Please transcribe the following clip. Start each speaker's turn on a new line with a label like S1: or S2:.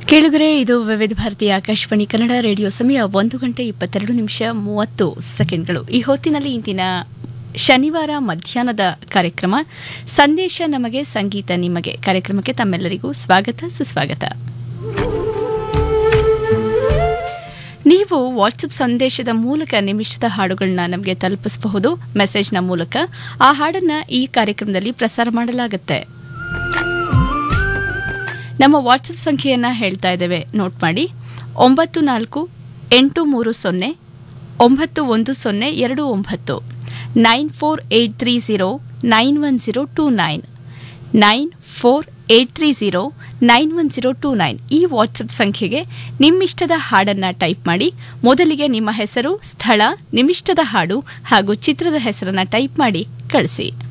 S1: ಕೇಳುಗರೆ ಇದು ವಿವಿಧ ಭಾರತೀಯ ಆಕಾಶವಾಣಿ ಕನ್ನಡ ರೇಡಿಯೋ ಸಮಯ ಒಂದು ಗಂಟೆ ಇಪ್ಪತ್ತೆರಡು ನಿಮಿಷ ಮೂವತ್ತು ಸೆಕೆಂಡ್ಗಳು ಈ ಹೊತ್ತಿನಲ್ಲಿ ಇಂದಿನ ಶನಿವಾರ ಮಧ್ಯಾಹ್ನದ ಕಾರ್ಯಕ್ರಮ ಸಂದೇಶ ನಮಗೆ ಸಂಗೀತ ನಿಮಗೆ ಕಾರ್ಯಕ್ರಮಕ್ಕೆ ತಮ್ಮೆಲ್ಲರಿಗೂ ಸ್ವಾಗತ ಸುಸ್ವಾಗತ ನೀವು ವಾಟ್ಸಪ್ ಸಂದೇಶದ ಮೂಲಕ ನಿಮಿಷದ ಹಾಡುಗಳನ್ನ ನಮಗೆ ತಲುಪಿಸಬಹುದು ಮೆಸೇಜ್ನ ಮೂಲಕ ಆ ಹಾಡನ್ನ ಈ ಕಾರ್ಯಕ್ರಮದಲ್ಲಿ ಪ್ರಸಾರ ಮಾಡಲಾಗುತ್ತೆ ನಮ್ಮ ವಾಟ್ಸಪ್ ಸಂಖ್ಯೆಯನ್ನ ಹೇಳ್ತಾ ಇದ್ದೇವೆ ನೋಟ್ ಮಾಡಿ ಒಂಬತ್ತು ನಾಲ್ಕು ಎಂಟು ಮೂರು ಸೊನ್ನೆ ಒಂಬತ್ತು ಒಂದು ಸೊನ್ನೆ ಎರಡು ಒಂಬತ್ತು nine four eight three zero nine one zero two nine nine four eight three zero nine one zero two nine ಈ ವಾಟ್ಸಪ್ ಸಂಖ್ಯೆಗೆ ನಿಮ್ಮಿಷ್ಟದ ಹಾಡನ್ನ ಟೈಪ್ ಮಾಡಿ ಮೊದಲಿಗೆ ನಿಮ್ಮ ಹೆಸರು ಸ್ಥಳ ನಿಮ್ಮಿಷ್ಟದ ಹಾಡು ಹಾಗೂ ಚಿತ್ರದ ಹೆಸರನ್ನ ಟೈಪ್ ಮಾಡಿ ಕಳಿಸಿ